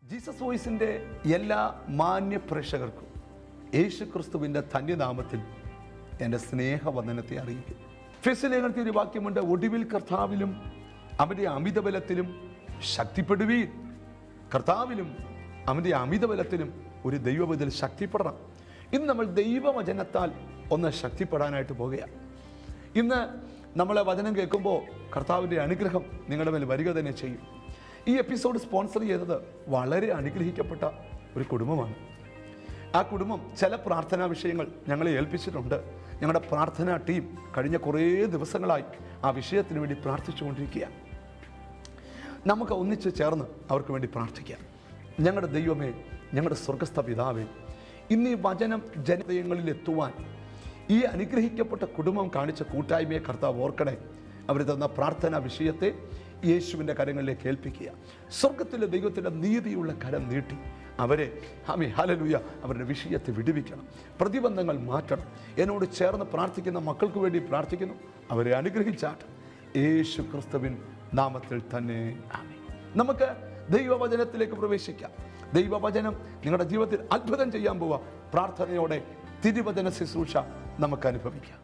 Jesus വോയിസിൻ്റെ എല്ലാ മാന്യ പ്രേക്ഷകർക്കും യേശു ക്രിസ്തുവിൻ്റെ ധന്യനാമത്തിൽ എൻ്റെ സ്നേഹവന്ദനത്തെ അറിയിക്കുന്നു ഫെസിലേഖനത്തിൽ ഒരു വാക്യമുണ്ട് ഒടുവിൽ കർത്താവിലും അവൻ്റെ അമിതബലത്തിലും ശക്തിപ്പെടുവീൻ കർത്താവിലും അവൻ്റെ അമിതബലത്തിലും ഒരു ദൈവബദൽ ശക്തിപ്പെടണം ഇന്ന് നമ്മൾ ദൈവവചനത്താൽ ഒന്ന് ശക്തിപ്പെടാനായിട്ട് പോകുകയാണ് ഇന്ന് നമ്മളെ വചനം കേൾക്കുമ്പോൾ കർത്താവിൻ്റെ അനുഗ്രഹം നിങ്ങളുടെ മേൽ വരിക തന്നെ ചെയ്യും ഈ എപ്പിസോഡ് സ്പോൺസർ ചെയ്തത് വളരെ അനുഗ്രഹിക്കപ്പെട്ട ഒരു കുടുംബമാണ് ആ കുടുംബം ചില പ്രാർത്ഥനാ വിഷയങ്ങൾ ഞങ്ങളെ ഏൽപ്പിച്ചിട്ടുണ്ട് ഞങ്ങളുടെ പ്രാർത്ഥനാ ടീം കഴിഞ്ഞ കുറേ ദിവസങ്ങളായി ആ വിഷയത്തിന് വേണ്ടി പ്രാർത്ഥിച്ചുകൊണ്ടിരിക്കുകയാണ് നമുക്ക് ഒന്നിച്ച് ചേർന്ന് അവർക്ക് വേണ്ടി പ്രാർത്ഥിക്കാം ഞങ്ങളുടെ ദൈവമേ ഞങ്ങളുടെ സ്വർഗസ്ഥ പിതാവേ ഇന്ന് ഈ വചനം ജനതയങ്ങളിൽ എത്തുവാൻ ഈ അനുഗ്രഹിക്കപ്പെട്ട കുടുംബം കാണിച്ച കൂട്ടായ്മയെ കർത്താവ് ഓർക്കണേ അവർ തന്ന പ്രാർത്ഥനാ വിഷയത്തെ യേശുവിൻ്റെ കരങ്ങളിലേക്ക് ഏൽപ്പിക്കുക സ്വർഗത്തിലെ ദൈവത്തിൻ്റെ നീതിയുള്ള കരം നീട്ടി അവരെ ഹമി ഹലലുയ അവരുടെ വിഷയത്തെ വിടുവിക്കണം പ്രതിബന്ധങ്ങൾ മാറ്റണം എന്നോട് ചേർന്ന് പ്രാർത്ഥിക്കുന്ന മക്കൾക്ക് വേണ്ടി പ്രാർത്ഥിക്കുന്നു അവരെ അനുഗ്രഹിച്ചാട്ട് യേശു ക്രിസ്തുവിൻ നാമത്തിൽ തന്നെ ആമേൻ. നമുക്ക് ദൈവവചനത്തിലേക്ക് പ്രവേശിക്കാം ദൈവവചനം നിങ്ങളുടെ ജീവിതത്തിൽ അത്ഭുതം ചെയ്യാൻ പോവുക പ്രാർത്ഥനയോടെ തിരുവചന ശുശ്രൂഷ നമുക്ക് അനുഭവിക്കാം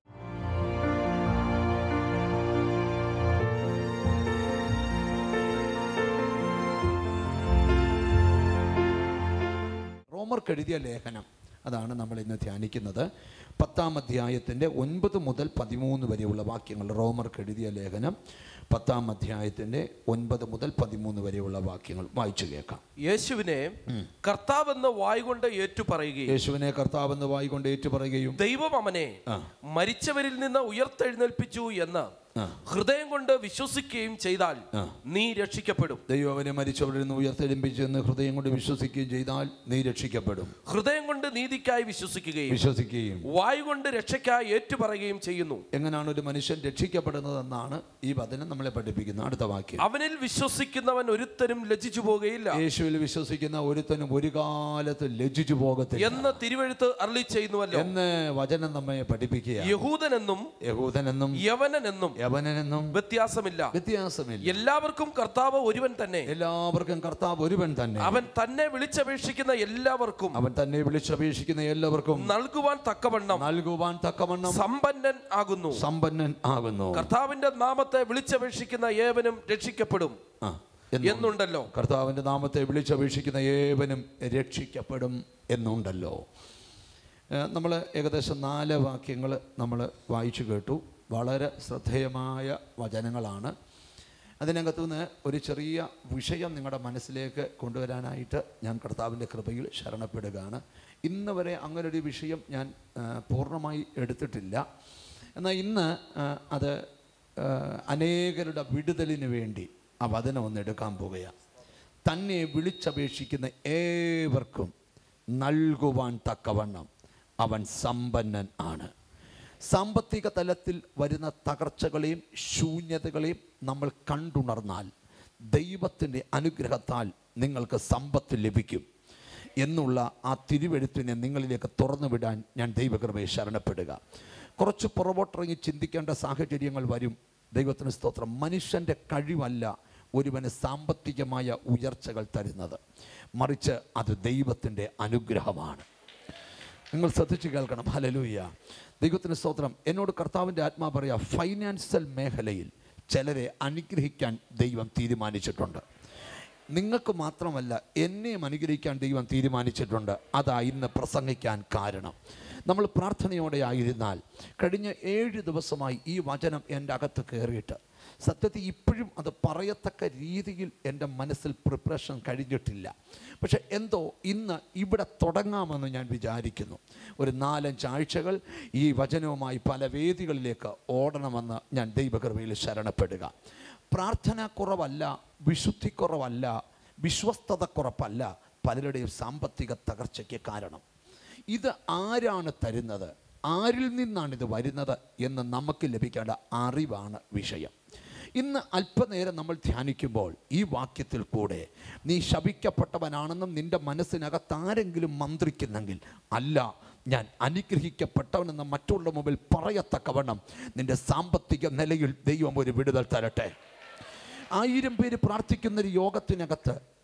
റോമർക്ക് എഴുതിയ ലേഖനം അതാണ് നമ്മൾ ഇന്ന് ധ്യാനിക്കുന്നത് പത്താം അധ്യായത്തിൻ്റെ ഒൻപത് മുതൽ പതിമൂന്ന് വരെയുള്ള വാക്യങ്ങൾ റോമർക്ക് എഴുതിയ ലേഖനം പത്താം അധ്യായത്തിൻ്റെ ഒൻപത് മുതൽ പതിമൂന്ന് വരെയുള്ള വാക്യങ്ങൾ വായിച്ചു കേൾക്കാം യേശുവിനെ കർത്താവെന്ന് വായുകൊണ്ട് ഏറ്റുപറയുകയും യേശുവിനെ കർത്താവെന്ന് വായിക്കൊണ്ട് ഏറ്റുപറയുകയും ദൈവം അവനെ ആ. മരിച്ചവരിൽ നിന്ന് ഉയർത്തെഴുന്നേൽപ്പിച്ചു എന്ന് ആ. ഹൃദയം കൊണ്ട് വിശ്വസിക്കുകയും ചെയ്താൽ ആ. നീ രക്ഷിക്കപ്പെടും ദൈവം അവനെ മരിച്ചവരിൽ നിന്ന് ഉയർത്തെഴുമ്പിച്ചെന്ന് ഹൃദയം കൊണ്ട് വിശ്വസിക്കുകയും ചെയ്താൽ നീ രക്ഷിക്കപ്പെടും ഹൃദയം കൊണ്ട് നീതിക്കായി വിശ്വസിക്കുകയും വിശ്വസിക്കുകയും വായു കൊണ്ട് രക്ഷയ്ക്കായി ഏറ്റുപറയുകയും ചെയ്യുന്നു എങ്ങനെയാണ് ഒരു മനുഷ്യൻ രക്ഷിക്കപ്പെടുന്നതെന്നാണ് ഈ വചനം നമ്മളെ പഠിപ്പിക്കുന്നത് അടുത്ത വാക്യം അവനിൽ വിശ്വസിക്കുന്നവൻ ഒരുത്തരും ലജ്ജിച്ചു പോകുകയില്ല യേശുവിൽ വിശ്വസിക്കുന്ന ഒരുത്തനും ഒരു കാലത്ത് ലജ്ജിച്ചു പോകത്തില്ല എന്ന് തിരുവഴുത്ത് അരളി ചെയ്യുന്നുവല്ലോ എന്ന് വചനം നമ്മെ പഠിപ്പിക്കുക യഹൂദനെന്നും യഹൂദനെന്നും യവനനെന്നും യവനെന്നും വ്യത്യാസമില്ല വ്യത്യാസമില്ല എല്ലാവർക്കും കർത്താവ് ഒരുവൻ തന്നെ എല്ലാവർക്കും കർത്താവ് ഒരുവൻ തന്നെ അവൻ തന്നെ വിളിച്ചപേക്ഷിക്കുന്ന എല്ലാവർക്കും അവൻ തന്നെ വിളിച്ചപേക്ഷിക്കുന്ന എല്ലാവർക്കും നൽകുവാൻ തക്കവണ്ണം നൽകുവാൻ തക്കവണ്ണം സമ്പന്നൻ ആകുന്നു സമ്പന്നൻ ആകുന്നു കർത്താവിന്റെ നാമത്തെ വിളിച്ചപേക്ഷിക്കുന്ന ഏവനും രക്ഷിക്കപ്പെടും ആ, എന്നും എന്നുണ്ടല്ലോ കർത്താവിൻ്റെ നാമത്തെ വിളിച്ചപേക്ഷിക്കുന്ന ഏവനും രക്ഷിക്കപ്പെടും എന്നുണ്ടല്ലോ നമ്മൾ ഏകദേശം നാല് വാക്യങ്ങൾ നമ്മൾ വായിച്ചു കേട്ടു വളരെ ശ്രദ്ധേയമായ വചനങ്ങളാണ് അതിനകത്തു നിന്ന് ഒരു ചെറിയ വിഷയം നിങ്ങളുടെ മനസ്സിലേക്ക് കൊണ്ടുവരാനായിട്ട് ഞാൻ കർത്താവിൻ്റെ കൃപയിൽ ശരണപ്പെടുകയാണ് ഇന്ന് വരെ അങ്ങനൊരു വിഷയം ഞാൻ ആ, പൂർണ്ണമായി എടുത്തിട്ടില്ല എന്നാൽ ഇന്ന് ആ, അത് ആ, അനേകരുടെ വിടുതലിന് വേണ്ടി ആ വചനം ഒന്ന് എടുക്കാൻ പോകുകയാണ് തന്നെ വിളിച്ചപേക്ഷിക്കുന്ന ഏവർക്കും നൽകുവാൻ തക്കവണ്ണം അവൻ സമ്പന്നൻ ആണ് സാമ്പത്തിക തലത്തിൽ വരുന്ന തകർച്ചകളെയും ശൂന്യതകളെയും നമ്മൾ കണ്ടുണർന്നാൽ ദൈവത്തിൻ്റെ അനുഗ്രഹത്താൽ നിങ്ങൾക്ക് സമ്പത്ത് ലഭിക്കും എന്നുള്ള ആ തിരുവെഴുത്തിനെ നിങ്ങളിലേക്ക് തുറന്നു വിടാൻ ഞാൻ ദൈവകൃപയെ ശരണപ്പെടുക കുറച്ച് പുറകോട്ടിറങ്ങി ചിന്തിക്കേണ്ട സാഹചര്യങ്ങൾ വരും ദൈവത്തിന് സ്തോത്രം മനുഷ്യൻ്റെ കഴിവല്ല ഒരുവന് സാമ്പത്തികമായ ഉയർച്ചകൾ തരുന്നത് മറിച്ച് അത് ദൈവത്തിൻ്റെ അനുഗ്രഹമാണ് നിങ്ങൾ ശ്രദ്ധിച്ച് കേൾക്കണം ഹലലൂയ ദൈവത്തിന് സ്തോത്രം എന്നോട് കർത്താവിൻ്റെ ആത്മാ പറയാ ഫൈനാൻഷ്യൽ മേഖലയിൽ ചിലരെ അനുഗ്രഹിക്കാൻ ദൈവം തീരുമാനിച്ചിട്ടുണ്ട് നിങ്ങൾക്ക് മാത്രമല്ല എന്നെയും അനുഗ്രഹിക്കാൻ ദൈവം തീരുമാനിച്ചിട്ടുണ്ട് അതാ ഇന്ന് പ്രസംഗിക്കാൻ കാരണം നമ്മൾ പ്രാർത്ഥനയോടെ ആയിരുന്നാൽ കഴിഞ്ഞ ഏഴ് ദിവസമായി ഈ വചനം എൻ്റെ അകത്ത് കയറിയിട്ട് സത്യത്തിൽ ഇപ്പോഴും അത് പറയത്തക്ക രീതിയിൽ എൻ്റെ മനസ്സിൽ പ്രിപ്പറേഷൻ കഴിഞ്ഞിട്ടില്ല പക്ഷെ എന്തോ ഇന്ന് ഇവിടെ തുടങ്ങാമെന്ന് ഞാൻ വിചാരിക്കുന്നു ഒരു നാലഞ്ച് ആഴ്ചകൾ ഈ വചനവുമായി പല വേദികളിലേക്ക് ഓടണമെന്ന് ഞാൻ ദൈവകൃപയിൽ ശരണപ്പെടുക പ്രാർത്ഥന കുറവല്ല വിശുദ്ധിക്കുറവല്ല വിശ്വസ്തത കുറപ്പല്ല പലരുടെയും സാമ്പത്തിക തകർച്ചയ്ക്ക് കാരണം ഇത് ആരാണ് തരുന്നത് ആരിൽ നിന്നാണ് ഇത് വരുന്നത് എന്ന് നമുക്ക് ലഭിക്കേണ്ട അറിവാണ് വിഷയം ഇന്ന് അല്പനേരം നമ്മൾ ധ്യാനിക്കുമ്പോൾ ഈ വാക്യത്തിൽ കൂടെ നീ ശപിക്കപ്പെട്ടവനാണെന്നും നിന്റെ മനസ്സിനകത്ത് ആരെങ്കിലും മന്ത്രിക്കുന്നെങ്കിൽ അല്ല ഞാൻ അനുഗ്രഹിക്കപ്പെട്ടവനെന്ന് മറ്റുള്ള മുമ്പിൽ പറയത്തക്കവണ്ണം നിന്റെ സാമ്പത്തിക നിലയിൽ ദൈവം ഒരു വിടുതൽ തരട്ടെ ആയിരം പേര് പ്രാർത്ഥിക്കുന്ന ഒരു യോഗത്തിനകത്ത്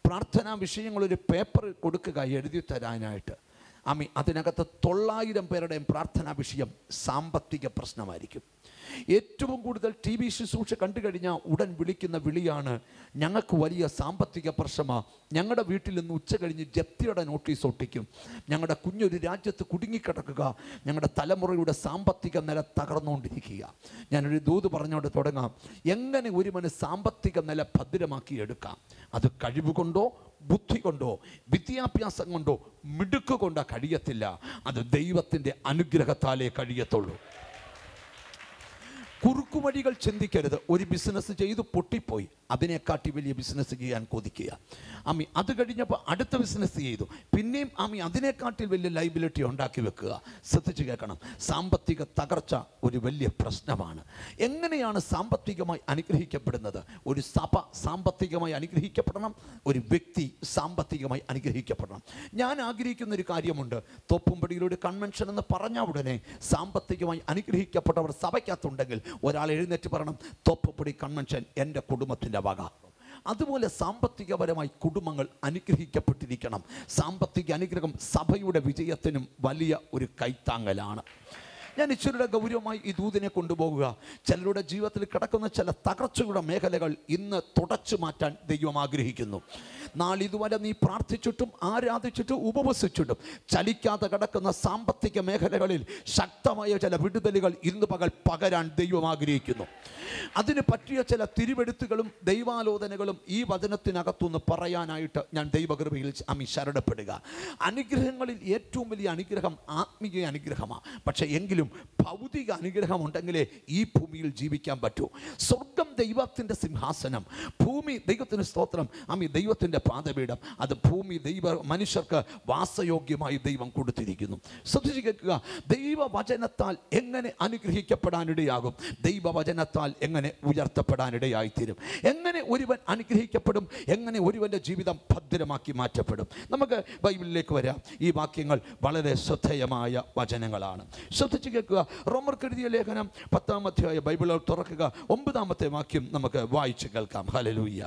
പ്രാർത്ഥനാ വിഷയങ്ങൾ ഒരു പേപ്പർ കൊടുക്കുക എഴുതി തരാനായിട്ട് ആമി അതിനകത്ത് തൊള്ളായിരം പേരുടെയും പ്രാർത്ഥനാ വിഷയം സാമ്പത്തിക പ്രശ്നമായിരിക്കും ഏറ്റവും കൂടുതൽ ടി വി ശുശ്രൂഷ കണ്ടു കഴിഞ്ഞാൽ ഉടൻ വിളിക്കുന്ന വിളിയാണ് ഞങ്ങൾക്ക് വലിയ സാമ്പത്തിക പ്രശ്നമാണ് ഞങ്ങളുടെ വീട്ടിൽ നിന്ന് ഉച്ച കഴിഞ്ഞ് ജപ്തിയുടെ നോട്ടീസ് ഒട്ടിക്കും ഞങ്ങളുടെ കുഞ്ഞൊരു രാജ്യത്ത് കുടുങ്ങിക്കിടക്കുക ഞങ്ങളുടെ തലമുറയുടെ സാമ്പത്തിക നില തകർന്നുകൊണ്ടിരിക്കുക ഞാനൊരു ദൂത് പറഞ്ഞുകൊണ്ട് തുടങ്ങാം എങ്ങനെ ഒരുവന് സാമ്പത്തിക നില ഭദ്രമാക്കി എടുക്കാം അത് കഴിവ് കൊണ്ടോ ബുദ്ധി കൊണ്ടോ വിദ്യാഭ്യാസം കൊണ്ടോ മിടുക്ക് കൊണ്ടോ കഴിയത്തില്ല അത് ദൈവത്തിൻ്റെ അനുഗ്രഹത്താലേ കഴിയത്തുള്ളൂ കുറുക്കുവഴികൾ ചിന്തിക്കരുത് ഒരു ബിസിനസ് ചെയ്ത് പൊട്ടിപ്പോയി അതിനെക്കാട്ടി വലിയ ബിസിനസ് ചെയ്യാൻ കൊതിക്കുക അമ്മി അത് കഴിഞ്ഞപ്പോൾ അടുത്ത ബിസിനസ് ചെയ്തു പിന്നെയും അമ്മി അതിനെക്കാട്ടി വലിയ ലൈബിലിറ്റി ഉണ്ടാക്കി വെക്കുക ശ്രദ്ധിച്ച് കേൾക്കണം സാമ്പത്തിക തകർച്ച ഒരു വലിയ പ്രശ്നമാണ് എങ്ങനെയാണ് സാമ്പത്തികമായി അനുഗ്രഹിക്കപ്പെടുന്നത് ഒരു സഭ സാമ്പത്തികമായി അനുഗ്രഹിക്കപ്പെടണം ഒരു വ്യക്തി സാമ്പത്തികമായി അനുഗ്രഹിക്കപ്പെടണം ഞാൻ ആഗ്രഹിക്കുന്ന ഒരു കാര്യമുണ്ട് തോപ്പുംപടിയിലൊരു കൺവെൻഷൻ എന്ന് പറഞ്ഞ ഉടനെ സാമ്പത്തികമായി അനുഗ്രഹിക്കപ്പെട്ടവർ സഭയ്ക്കകത്തുണ്ടെങ്കിൽ ഒരാൾ എഴുന്നേറ്റ് പറയണം തോപ്പുംപടി കൺവെൻഷൻ എൻ്റെ കുടുംബത്തിൻ്റെ വക അതുപോലെ സാമ്പത്തികപരമായി കുടുംബങ്ങൾ അനുഗ്രഹിക്കപ്പെട്ടിരിക്കണം സാമ്പത്തിക അനുഗ്രഹം സഭയുടെ വിജയത്തിനും വലിയ ഒരു കൈത്താങ്ങലാണ് ഞാൻ ഇച്ചിരിയുടെ ഗൗരവമായി ഈ ദൂതിനെ കൊണ്ടുപോകുക ചിലരുടെ ജീവിതത്തിൽ കിടക്കുന്ന ചില തകർച്ചയുടെ മേഖലകൾ ഇന്ന് തുടച്ചു മാറ്റാൻ ദൈവം ആഗ്രഹിക്കുന്നു നാളിതുവരെ നീ പ്രാർത്ഥിച്ചിട്ടും ആരാധിച്ചിട്ടും ഉപവസിച്ചിട്ടും ചലിക്കാതെ കിടക്കുന്ന സാമ്പത്തിക മേഖലകളിൽ ശക്തമായ ചില വിടുതലുകൾ ഇന്ന് പകൽ പകരാൻ ദൈവം ആഗ്രഹിക്കുന്നു അതിന് പറ്റിയ ചില തിരുവെടുത്തുകളും ദൈവാലോചനകളും ഈ വചനത്തിനകത്തുനിന്ന് പറയാനായിട്ട് ഞാൻ ദൈവകൃപയിൽ അമ്മി ശരണപ്പെടുക അനുഗ്രഹങ്ങളിൽ ഏറ്റവും വലിയ അനുഗ്രഹം ആത്മീയ അനുഗ്രഹമാണ് പക്ഷേ എങ്കിലും ഭൗതിക അനുഗ്രഹം ഉണ്ടെങ്കിലേ ഈ ഭൂമിയിൽ ജീവിക്കാൻ പറ്റൂ സ്വർഗം ദൈവത്തിൻ്റെ സിംഹാസനം ഭൂമി ദൈവത്തിന് സ്തോത്രം അമ്മി ദൈവത്തിൻ്റെ പാതപീഠം അത് ഭൂമി ദൈവ മനുഷ്യർക്ക് വാസയോഗ്യമായി ദൈവം കൊടുത്തിരിക്കുന്നു ശ്രദ്ധിച്ച് കേൾക്കുക ദൈവവചനത്താൽ എങ്ങനെ അനുഗ്രഹിക്കപ്പെടാനിടയാകും ദൈവവചനത്താൽ എങ്ങനെ ഉയർത്തപ്പെടാനിടയായിത്തീരും എങ്ങനെ ഒരുവൻ അനുഗ്രഹിക്കപ്പെടും എങ്ങനെ ഒരുവൻ്റെ ജീവിതം ഭദ്രമാക്കി മാറ്റപ്പെടും നമുക്ക് ബൈബിളിലേക്ക് വരാം ഈ വാക്യങ്ങൾ വളരെ ശ്രദ്ധേയമായ വചനങ്ങളാണ് ശ്രദ്ധിച്ച് കേൾക്കുക റോമർക്ക് എഴുതിയ ലേഖനം പത്താം അധ്യായ ബൈബിൾ തുറക്കുക ഒമ്പതാമത്തെ വാക്യം നമുക്ക് വായിച്ച് കേൾക്കാം ഹലലൂയ്യ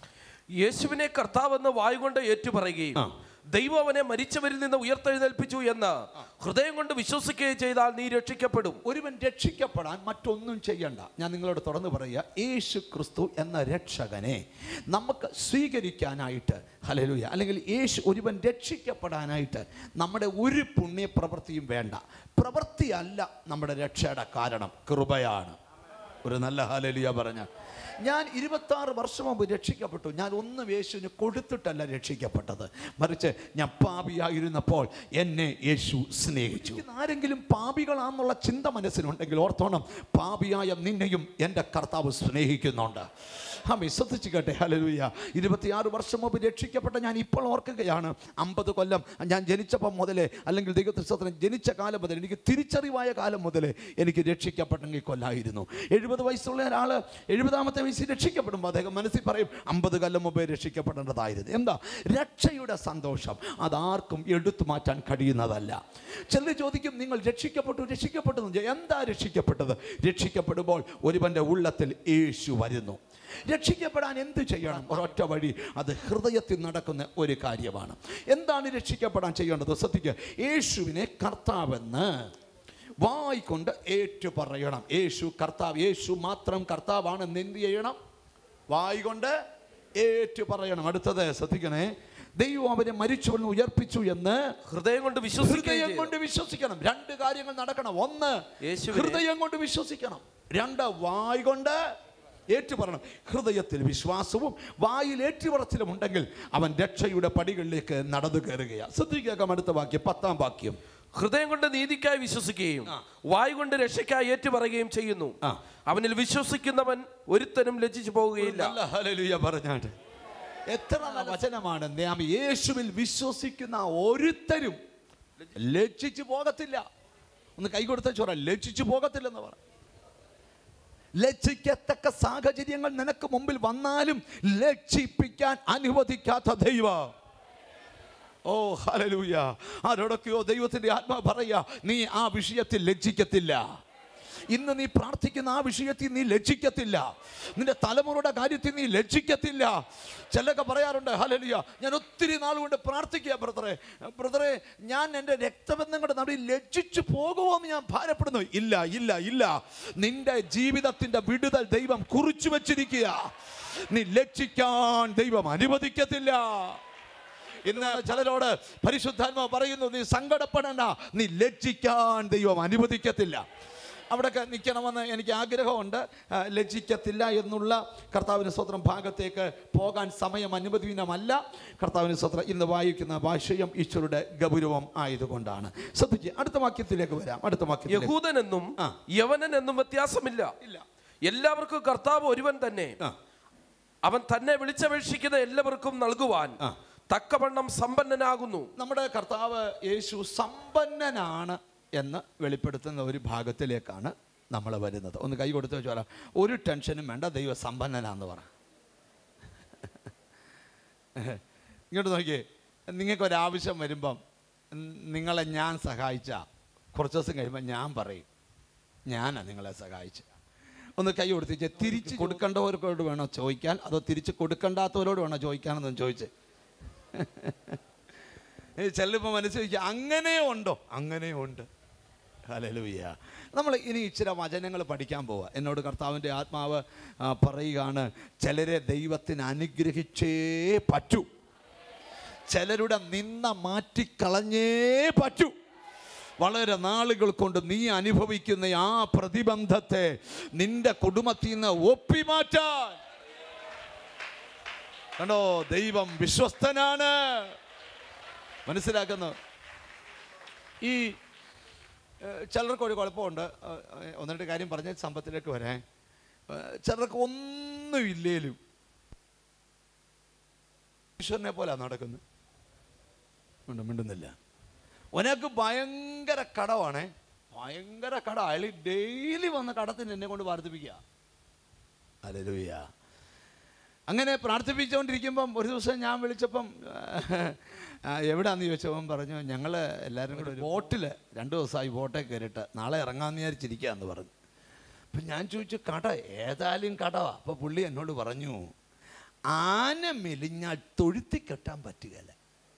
യേശുവിനെ കർത്താവെന്ന് വായുകൊണ്ട് ഏറ്റുപറയുകയും ആ. ദൈവം അവനെ മരിച്ചവരിൽ നിന്ന് ഉയർത്തെഴുന്നേൽപ്പിച്ചു എന്ന് ഹൃദയം കൊണ്ട് വിശ്വസിക്കുകയും ചെയ്താൽ നീ രക്ഷിക്കപ്പെടും ഒരുവൻ രക്ഷിക്കപ്പെടാൻ മറ്റൊന്നും ചെയ്യണ്ട ഞാൻ നിങ്ങളോട് തുറന്നു പറയുക യേശു ക്രിസ്തു എന്ന രക്ഷകനെ നമുക്ക് സ്വീകരിക്കാനായിട്ട് ഹലലുയ അല്ലെങ്കിൽ യേശു ഒരുവൻ രക്ഷിക്കപ്പെടാനായിട്ട് നമ്മുടെ ഒരു പുണ്യപ്രവൃത്തിയും വേണ്ട പ്രവൃത്തിയല്ല നമ്മുടെ രക്ഷയുടെ കാരണം കൃപയാണ് ഒരു നല്ല ഹലലിയ പറഞ്ഞ ഞാൻ ഇരുപത്താറ് വർഷം മുമ്പ് രക്ഷിക്കപ്പെട്ടു ഞാൻ ഒന്നും യേശുവിന് കൊടുത്തിട്ടല്ല രക്ഷിക്കപ്പെട്ടത് മറിച്ച് ഞാൻ പാപിയായിരുന്നപ്പോൾ എന്നെ യേശു സ്നേഹിച്ചു ആരെങ്കിലും പാപികളാണെന്നുള്ള ചിന്ത മനസ്സിലുണ്ടെങ്കിൽ ഓർത്തോണം പാപിയായ നിന്നെയും എൻ്റെ കർത്താവ് സ്നേഹിക്കുന്നുണ്ട് ആമേ ശ്രദ്ധിച്ചു കേട്ടെ ഹലലുയ്യ ഇരുപത്തിയാറ് വർഷം മുമ്പ് രക്ഷിക്കപ്പെട്ട ഞാൻ ഇപ്പോൾ ഓർക്കുകയാണ് അമ്പത് കൊല്ലം ഞാൻ ജനിച്ചപ്പം മുതലേ അല്ലെങ്കിൽ ദൈവത്തിന് ജനിച്ച കാലം മുതൽ എനിക്ക് തിരിച്ചറിവായ കാലം മുതലേ എനിക്ക് രക്ഷിക്കപ്പെട്ടെങ്കിൽ കൊല്ലായിരുന്നു എഴുപത് വയസ്സുള്ള ഒരാൾ എഴുപതാമത്തെ വയസ്സിൽ രക്ഷിക്കപ്പെടുമ്പോൾ അദ്ദേഹം മനസ്സിൽ പറയും അമ്പത് കൊല്ലം മുമ്പേ രക്ഷിക്കപ്പെടേണ്ടതായിരുന്നു എന്താ രക്ഷയുടെ സന്തോഷം അതാർക്കും എടുത്തു മാറ്റാൻ കഴിയുന്നതല്ല ചിലർ ചോദിക്കും നിങ്ങൾ രക്ഷിക്കപ്പെട്ടു രക്ഷിക്കപ്പെട്ടു എന്ന് ചോദിക്കും. എന്താ രക്ഷിക്കപ്പെട്ടത് രക്ഷിക്കപ്പെടുമ്പോൾ ഒരുവൻ്റെ ഉള്ളത്തിൽ യേശു വരുന്നു രക്ഷിക്കപ്പെടാൻ എന്ത് ചെയ്യണം ഒരൊറ്റ വഴി അത് ഹൃദയത്തിൽ നടക്കുന്ന ഒരു കാര്യമാണ് എന്താണ് രക്ഷിക്കപ്പെടാൻ ചെയ്യേണ്ടത് ശ്രദ്ധിക്കുക യേശുവിനെ കർത്താവെന്ന് വായിക്കൊണ്ട് ഏറ്റു പറയണം യേശു കർത്താവ് യേശു മാത്രം കർത്താവാണെന്ന് എന്ത് ചെയ്യണം വായിക്കൊണ്ട് ഏറ്റു പറയണം അടുത്തത് ശ്രദ്ധിക്കണേ ദൈവം അവനെ മരിച്ചുവെന്ന് ഉയർപ്പിച്ചു എന്ന് ഹൃദയം കൊണ്ട് വിശ്വസിക്കുകയും ഹൃദയം ചെയ്തു. കൊണ്ട് വിശ്വസിക്കണം രണ്ട് കാര്യങ്ങൾ നടക്കണം ഒന്ന് യേശുവിനെ- ഹൃദയം കൊണ്ട് വിശ്വസിക്കണം രണ്ട് വായ് കൊണ്ട് ഏറ്റുപറയണം ഹൃദയത്തിൽ വിശ്വാസവും വായിൽ ഏറ്റുപറച്ചിലും ഉണ്ടെങ്കിൽ അവൻ രക്ഷയുടെ പടികളിലേക്ക് നടന്നു കയറുകയാണ് ശ്രദ്ധിക്കാം അടുത്ത വാക്യം പത്താം വാക്യം ഹൃദയം കൊണ്ട് നീതിക്കായി വിശ്വസിക്കുകയും വായു കൊണ്ട് രക്ഷയ്ക്കായി ഏറ്റുപറയുകയും ചെയ്യുന്നു ആ. അവനിൽ വിശ്വസിക്കുന്നവൻ ഒരുത്തനും ലജ്ജിച്ചു പോവുകയില്ല നല്ല ഹല്ലേലൂയ പറഞ്ഞാട്ട് എത്ര നല്ല വചനമാണ് നാം യേശുവിൽ വിശ്വസിക്കുന്ന ഒരുത്തരും ലജ്ജിച്ചു പോകത്തില്ല ഒന്ന് കൈ കൊടുത്ത ചോറ ലജ്ജിച്ചു പോകത്തില്ലെന്ന് പറ ലജ്ജിക്കത്തക്ക സാഹചര്യങ്ങൾ നിനക്ക് മുമ്പിൽ വന്നാലും ലജ്ജിപ്പിക്കാൻ അനുവദിക്കാത്ത ദൈവ ഓ ഹലലൂയ ആരോടൊക്കെയോ ദൈവത്തിന്റെ ആത്മാ പറയാ നീ ആ വിഷയത്തിൽ ലജ്ജിക്കത്തില്ല ഇന്ന് നീ പ്രാർത്ഥിക്കുന്ന ആ വിഷയത്തിൽ നീ ലജ്ജിക്കത്തില്ല നിന്റെ തലമുറയുടെ കാര്യത്തിൽ നീ ലജ്ജിക്കത്തില്ല ചിലൊക്കെ പറയാറുണ്ട് ഹലലിയ ഞാൻ ഒത്തിരി നാൾ കൊണ്ട് പ്രാർത്ഥിക്കുക ബ്രദറെ ബ്രദറെ ഞാൻ എൻ്റെ രക്തബന്ധങ്ങളുടെ നടുവിൽ ലജ്ജിച്ചു പോകുമോ എന്ന് ഞാൻ ഭാരപ്പെടുന്നു ഇല്ല ഇല്ല ഇല്ല നിന്റെ ജീവിതത്തിൻ്റെ വിടുതൽ ദൈവം കുറിച്ചു വച്ചിരിക്കുക നീ ലജ്ജിക്കാൻ ദൈവം അനുവദിക്കത്തില്ല ഇന്ന് ചിലരോട് പരിശുദ്ധാത്മ പറയുന്നു നീ സങ്കടപ്പെടണ്ട നീ ലജ്ജിക്കാൻ ദൈവം അനുവദിക്കത്തില്ല അവിടെയൊക്കെ നിൽക്കണമെന്ന് എനിക്ക് ആഗ്രഹമുണ്ട് ആ, ലജ്ജിക്കത്തില്ല എന്നുള്ള കർത്താവിന് സ്വത്രം ഭാഗത്തേക്ക് പോകാൻ സമയം അനുവദീനമല്ല കർത്താവിന് സ്വത്രം ഇന്ന് വായിക്കുന്ന ഭാഷയും ഈശ്വരുടെ ഗൗരവം ആയതുകൊണ്ടാണ് ശ്രദ്ധിച്ച് അടുത്ത വാക്യത്തിലേക്ക് വരാം അടുത്ത വാക്യത്തിലേക്ക് യഹൂദനെന്നും ആ. യവനൻ എന്നും വ്യത്യാസമില്ല ഇല്ല. എല്ലാവർക്കും കർത്താവ് ഒരുവൻ തന്നെ ആ. അവൻ തന്നെ വിളിച്ചപേക്ഷിക്കുന്ന എല്ലാവർക്കും നൽകുവാൻ ആ. തക്കവണ്ണം സമ്പന്നനാകുന്നു നമ്മുടെ കർത്താവ് യേശു സമ്പന്നനാണ് എന്ന് വെളിപ്പെടുത്തുന്ന ഒരു ഭാഗത്തിലേക്കാണ് നമ്മൾ വരുന്നത് ഒന്ന് കൈ കൊടുത്ത് വെച്ചോളാം ഒരു ടെൻഷനും വേണ്ട ദൈവ സമ്പന്നനാന്ന് പറ ഇങ്ങോട്ട് നോക്കിയേ നിങ്ങൾക്കൊരാവശ്യം വരുമ്പം ഉം, നിങ്ങളെ ഞാൻ സഹായിച്ച കുറച്ച് ദിവസം കഴിയുമ്പോൾ ഞാൻ പറയും ഞാനാ നിങ്ങളെ സഹായിച്ച ഒന്ന് കൈ കൊടുത്തിച്ച് തിരിച്ച് കൊടുക്കേണ്ടവരോട് വേണോ ചോദിക്കാൻ അതോ തിരിച്ച് കൊടുക്കണ്ടാത്തവരോട് വേണോ ചോദിക്കാനെന്ന് ചോദിച്ചേ ചെല്ലുമ്പോൾ മനസ്സിലാക്കുക അങ്ങനെ ഉണ്ടോ അങ്ങനെ ഉണ്ട് ഹലലുയ്യ നമ്മൾ ഇനി ഇച്ചിരി വചനങ്ങൾ പഠിക്കാൻ പോവുക എന്നോട് കർത്താവിൻ്റെ ആത്മാവ് ആ, പറയുകയാണ് ചിലരെ ദൈവത്തിന് അനുഗ്രഹിച്ചേ പറ്റൂ ചിലരുടെ നിന്ന മാറ്റിക്കളഞ്ഞേ പറ്റൂ വളരെ നാളുകൾ കൊണ്ട് നീ അനുഭവിക്കുന്ന ആ പ്രതിബന്ധത്തെ നിന്റെ കുടുംബത്തിൽ നിന്ന് ഒപ്പിമാറ്റാൻ കണ്ടോ ദൈവം വിശ്വസ്തനാണ് മനസ്സിലാക്കുന്നു ഈ ഏഹ്, ചിലർക്ക് ഒരു കുഴപ്പമുണ്ട് ഏഹ്, ഒന്ന് രണ്ട് കാര്യം പറഞ്ഞ സമ്പത്തിലേക്ക് വരാൻ ഏഹ്, ചിലർക്ക് ഒന്നുമില്ലേലും ഈശ്വരനെ പോലെ നടക്കുന്നത് മിണ്ട മിണ്ടുന്നില്ല ഒനക്ക് ഭയങ്കര കടമാണേ ഭയങ്കര കട അയാൾ ഡെയിലി വന്ന് കടത്തിന് എന്നെ കൊണ്ട് വർദ്ധിപ്പിക്കുക അലലുയ്യ അങ്ങനെ പ്രാർത്ഥിപ്പിച്ചുകൊണ്ടിരിക്കുമ്പം ഒരു ദിവസം ഞാൻ വിളിച്ചപ്പം ആ, എവിടാന്ന് ചോദിച്ചപ്പം പറഞ്ഞു ഞങ്ങൾ എല്ലാവരും കൂടെ ഒരു ബോട്ടിൽ രണ്ട് ദിവസമായി ബോട്ടേ കയറിയിട്ട് നാളെ ഇറങ്ങാമെന്ന് വിചാരിച്ചിരിക്കുകയെന്ന് പറഞ്ഞു അപ്പം ഞാൻ ചോദിച്ചു കട ഏതായാലും കടവാ അപ്പോൾ പുള്ളി എന്നോട് പറഞ്ഞു ആന മെലിഞ്ഞാൽ തൊഴുത്തി കെട്ടാൻ പറ്റുകയില്ല